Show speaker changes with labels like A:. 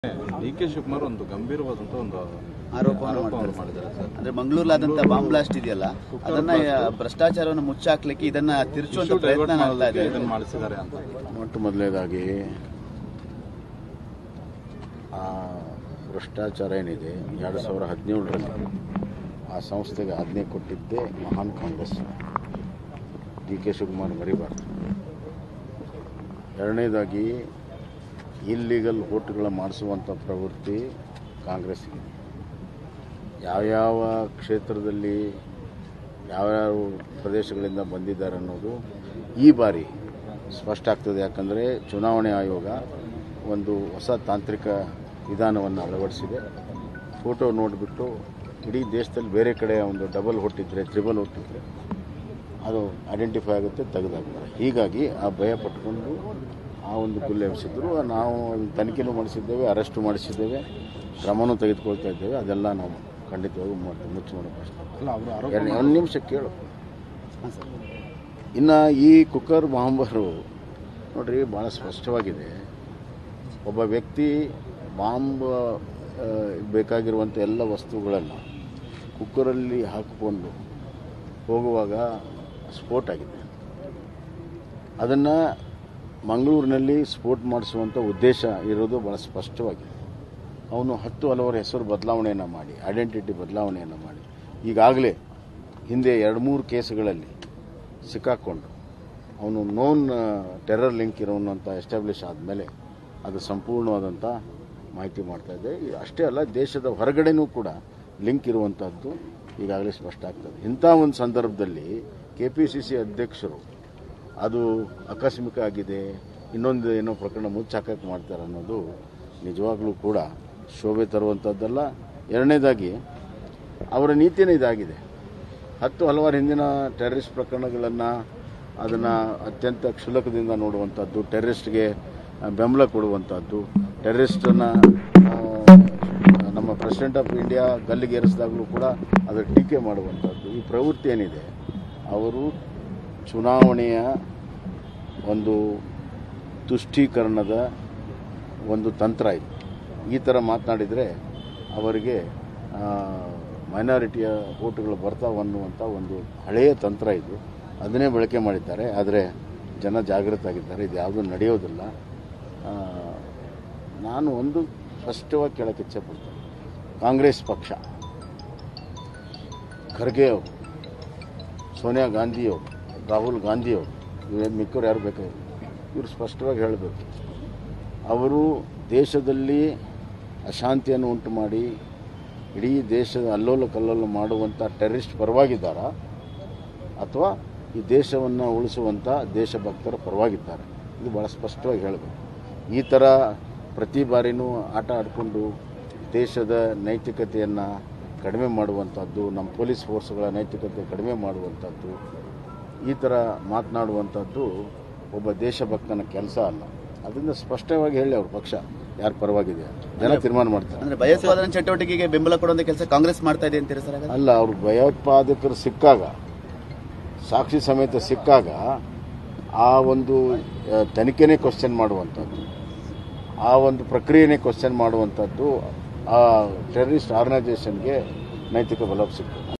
A: D K Shivakumar ಒಂದು ಗಂಭೀರವಾದಂತ ಒಂದು
B: ಆರೋಪವನ್ನು
A: ಆರೋಪವನ್ನು
B: ಮಾಡ್ತಾರೆ
A: ಮಾಡಿದ್ದಾರೆ ಸರ್
B: ಅಂದ್ರೆ ಮಂಗಳೂರಲ್ಲಾದಂತ ಬಾಂಬ್ ಬ್ಲಾಸ್ಟ್ ಇದೆಯಲ್ಲ ಅದನ್ನ ಭ್ರಷ್ಟಾಚಾರವನ್ನು ಮುಚ್ಚಾಕ್ಲಿಕ್ಕೆ ಇದನ್ನ ತಿರುಚುವಂತ
A: Issue divert
B: ಪ್ರಯತ್ನ ಮಾಡ್ತಾ
A: ಮಾಡೋದಕ್ಕೆ
B: ಇದೆ
A: ಇದನ್ನ ಮಾಡಿಸಿದ್ದಾರೆ ಅಂತ
C: ಮೊಟ್ಟ ಮೊದಲನೇದಾಗಿ ಆ ಭ್ರಷ್ಟಾಚಾರ ಏನಿದೆ ಎರಡು ಸಾವಿರ ಹದಿನೇಳರಲ್ಲಿ ಆ ಸಂಸ್ಥೆಗೆ ಆಜ್ಞೆ ಕೊಟ್ಟಿದ್ದೇ ಮಹಾನ್ ಕಾಂಗ್ರೆಸ್ ಡಿ ಕೆ ಶಿವಕುಮಾರ್ ಮರಿಬಾರ್ದು ಎರಡನೇದಾಗಿ ಇಲ್ಲಿಗಲ್ ವೋಟ್ಗಳ ಮಾಡಿಸುವಂಥ ಪ್ರವೃತ್ತಿ ಕಾಂಗ್ರೆಸ್ಸಿಗೆ ಯಾವ್ಯಾವ ಕ್ಷೇತ್ರದಲ್ಲಿ ಯಾವ್ಯಾವ ಪ್ರದೇಶಗಳಿಂದ ಬಂದಿದ್ದಾರೆ ಅನ್ನೋದು ಈ ಬಾರಿ ಸ್ಪಷ್ಟ ಆಗ್ತದೆ ಯಾಕಂದರೆ ಚುನಾವಣೆ ಆಯೋಗ ಒಂದು ಹೊಸ ತಾಂತ್ರಿಕ ವಿಧಾನವನ್ನು ಅಳವಡಿಸಿದೆ ಫೋಟೋ ನೋಡಿಬಿಟ್ಟು ಇಡೀ ದೇಶದಲ್ಲಿ ಬೇರೆ ಕಡೆ ಒಂದು ಡಬಲ್ ಹೊಟ್ಟಿದ್ರೆ ತ್ರಿಬಲ್ ಹೊಟ್ಟಿದ್ರೆ ಅದು ಐಡೆಂಟಿಫೈ ಆಗುತ್ತೆ ತೆಗೆದಾಕ್ತಾರೆ ಹೀಗಾಗಿ ಆ ಭಯ ಪಟ್ಕೊಂಡು ಆ ಒಂದು ಗುಲ್ಲೆ ಎಬ್ಸಿದ್ರು ನಾವು ಅದನ್ನ ತನಿಖೆನೂ ಮಾಡಿಸಿದ್ದೇವೆ ಅರೆಸ್ಟು ಮಾಡಿಸಿದ್ದೇವೆ ಕ್ರಮನೂ ತೆಗೆದುಕೊಳ್ತಾ ಇದ್ದೇವೆ ಅದೆಲ್ಲ ನಾವು ಖಂಡಿತವಾಗಿ ಮಾಡ್ತೀವಿ ಮುಚ್ಚಿ ಮಾಡೋ ಪ್ರಶ್ನೆ
A: ಅಲ್ಲ ಅವರು ಆರೋಪ
C: ಎರಡು ಒಂದು ನಿಮಿಷ ಕೇಳು ಇನ್ನು ಈ ಕುಕ್ಕರ್ ಬಾಂಬರು ನೋಡ್ರಿ ಭಾಳ ಸ್ಪಷ್ಟವಾಗಿದೆ ಒಬ್ಬ ವ್ಯಕ್ತಿ ಬಾಂಬ್ ಆ, ಬೇಕಾಗಿರುವಂಥ ಎಲ್ಲ ವಸ್ತುಗಳನ್ನು ಕುಕ್ಕರಲ್ಲಿ ಹಾಕಿಕೊಂಡು ಹೋಗುವಾಗ ಸ್ಫೋಟ ಆಗಿದೆ ಅದನ್ನು ಮಂಗಳೂರಿನಲ್ಲಿ ಸ್ಫೋಟ ಮಾಡಿಸುವಂಥ ಉದ್ದೇಶ ಇರೋದು ಭಾಳ ಸ್ಪಷ್ಟವಾಗಿದೆ ಅವನು ಹತ್ತು ಹಲವಾರು ಹೆಸರು ಬದಲಾವಣೆಯನ್ನು ಮಾಡಿ ಐಡೆಂಟಿಟಿ ಬದಲಾವಣೆಯನ್ನು ಮಾಡಿ ಈಗಾಗಲೇ ಹಿಂದೆ ಎರಡು ಮೂರು ಕೇಸುಗಳಲ್ಲಿ ಸಿಕ್ಕಾಕ್ಕೊಂಡು ಅವನು ನೋನ್ ಟೆರರ್ ಲಿಂಕ್ ಇರೋನು ಅಂತ ಎಸ್ಟಾಬ್ಲಿಷ್ ಆದಮೇಲೆ ಅದು ಸಂಪೂರ್ಣವಾದಂಥ ಮಾಹಿತಿ ಮಾಡ್ತಾ ಇದೆ ಈ- ಅಷ್ಟೇ ಅಲ್ಲ ದೇಶದ ಹೊರಗಡೆನೂ ಕೂಡ ಲಿಂಕ್ ಇರುವಂಥದ್ದು ಈಗಾಗಲೇ ಸ್ಪಷ್ಟ ಆಗ್ತದೆ ಇಂಥ ಒಂದು ಸಂದರ್ಭದಲ್ಲಿ ಕೆ ಪಿ ಸಿ ಸಿ ಅಧ್ಯಕ್ಷರು ಅದು ಆಕಸ್ಮಿಕ ಆಗಿದೆ ಇನ್ನೊಂದು ಏನೋ ಪ್ರಕರಣ ಮುಚ್ಚಾಕಕ್ಕೆ ಮಾಡ್ತಾರೆ ಅನ್ನೋದು ನಿಜವಾಗ್ಲೂ ಕೂಡ ಶೋಭೆ ತರುವಂಥದ್ದಲ್ಲ ಎರಡನೇದಾಗಿ ಅವರ ನೀತಿನೇ ಇದಾಗಿದೆ ಹತ್ತು ಹಲವಾರು ಹಿಂದಿನ ಟೆರರಿಸ್ಟ್ ಪ್ರಕರಣಗಳನ್ನು ಅದನ್ನು ಅತ್ಯಂತ ಕ್ಷುಲಕದಿಂದ ನೋಡುವಂಥದ್ದು ಟೆರರಿಸ್ಟ್ಗೆ ಬೆಂಬಲ ಕೊಡುವಂಥದ್ದು ಟೆರರಿಸ್ಟನ್ನು ನಮ್ಮ ಪ್ರೆಸಿಡೆಂಟ್ ಆಫ್ ಇಂಡಿಯಾ ಗಲ್ಲಿಗೆ ಏರಿಸಿದಾಗಲೂ ಕೂಡ ಅದರ ಟೀಕೆ ಮಾಡುವಂಥದ್ದು ಈ ಪ್ರವೃತ್ತಿ ಏನಿದೆ ಅವರು ಚುನಾವಣೆಯ ಒಂದು ತುಷ್ಟೀಕರಣದ ಒಂದು ತಂತ್ರ ಇದು ಈ ಥರ ಮಾತನಾಡಿದರೆ ಅವರಿಗೆ ಮೈನಾರಿಟಿಯ ಓಟುಗಳು ಬರ್ತಾವೆ ಅನ್ನುವಂಥ ಒಂದು ಹಳೆಯ ತಂತ್ರ ಇದು ಅದನ್ನೇ ಬಳಕೆ ಮಾಡಿದ್ದಾರೆ ಆದರೆ ಜನ ಜಾಗೃತ ಆಗಿದ್ದಾರೆ ಇದು ಯಾವುದೂ ನಡೆಯೋದಿಲ್ಲ ಆ, ನಾನು ಒಂದು ಸ್ಪಷ್ಟವಾಗಿ ಕೇಳೋಕ್ಕೆ ಇಚ್ಛೆಪಡ್ತೇನೆ ಕಾಂಗ್ರೆಸ್ ಪಕ್ಷ ಖರ್ಗೆ ಅವರು ಸೋನಿಯಾ ಗಾಂಧಿಯವರು ರಾಹುಲ್ ಗಾಂಧಿಯವರು ಇವ್ರು ಮಿಕ್ಕವ್ರು ಯಾರು ಬೇಕಾಗಿಲ್ಲ ಇವರು ಸ್ಪಷ್ಟವಾಗಿ ಹೇಳಬೇಕು ಅವರು ದೇಶದಲ್ಲಿ ಅಶಾಂತಿಯನ್ನು ಉಂಟು ಮಾಡಿ ಇಡೀ ದೇಶದ ಅಲ್ಲೋಲ ಕಲ್ಲೋಲ ಮಾಡುವಂಥ ಟೆರರಿಸ್ಟ್ ಪರವಾಗಿದ್ದಾರಾ ಅಥವಾ ಈ ದೇಶವನ್ನು ಉಳಿಸುವಂಥ ದೇಶಭಕ್ತರ ಪರವಾಗಿದ್ದಾರೆ ಇದು ಭಾಳ ಸ್ಪಷ್ಟವಾಗಿ ಹೇಳಬೇಕು ಈ ಥರ ಪ್ರತಿ ಬಾರಿನೂ ಆಟ ಆಡಿಕೊಂಡು ದೇಶದ ನೈತಿಕತೆಯನ್ನು ಕಡಿಮೆ ಮಾಡುವಂಥದ್ದು ನಮ್ಮ ಪೊಲೀಸ್ ಫೋರ್ಸ್ಗಳ ನೈತಿಕತೆ ಕಡಿಮೆ ಮಾಡುವಂಥದ್ದು ಈ ಥರ ಮಾತನಾಡುವಂಥದ್ದು ಒಬ್ಬ ದೇಶಭಕ್ತನ ಕೆಲಸ ಅಲ್ಲ ಅದರಿಂದ ಸ್ಪಷ್ಟವಾಗಿ ಹೇಳಿ ಅವ್ರ ಪಕ್ಷ ಯಾರು ಪರವಾಗಿದೆ ಅಂತ. ಜನ ತೀರ್ಮಾನ ಮಾಡ್ತಾರೆ
B: ಅಂದ್ರೆ ಭಯೋತ್ಪಾದನಾ ಚಟುವಟಿಕೆಗೆ ಬೆಂಬಲ ಕೊಡುವಂತ ಕೆಲಸ ಕಾಂಗ್ರೆಸ್ ಮಾಡ್ತಾ ಇದೆ ಅಂತೀರಾ ಸರ್ ಹಾಗಾದ್ರೆ?
C: ಅಲ್ಲ ಅವ್ರು ಭಯೋತ್ಪಾದಕರು ಸಿಕ್ಕಾಗ ಸಾಕ್ಷಿ ಸಮೇತ ಸಿಕ್ಕಾಗ ಆ ಒಂದು ಆ, ತನಿಖೆನೇ ಕ್ವಶನ್ ಮಾಡುವಂಥದ್ದು ಆ ಒಂದು ಪ್ರಕ್ರಿಯೆನೇ ಕ್ವಶನ್ ಮಾಡುವಂಥದ್ದು ಆ ಟೆರರಿಸ್ಟ್ ಆರ್ಗನೈಸೇಷನ್ಗೆ ನೈತಿಕ ಬಲ ಸಿಗ್ತದೆ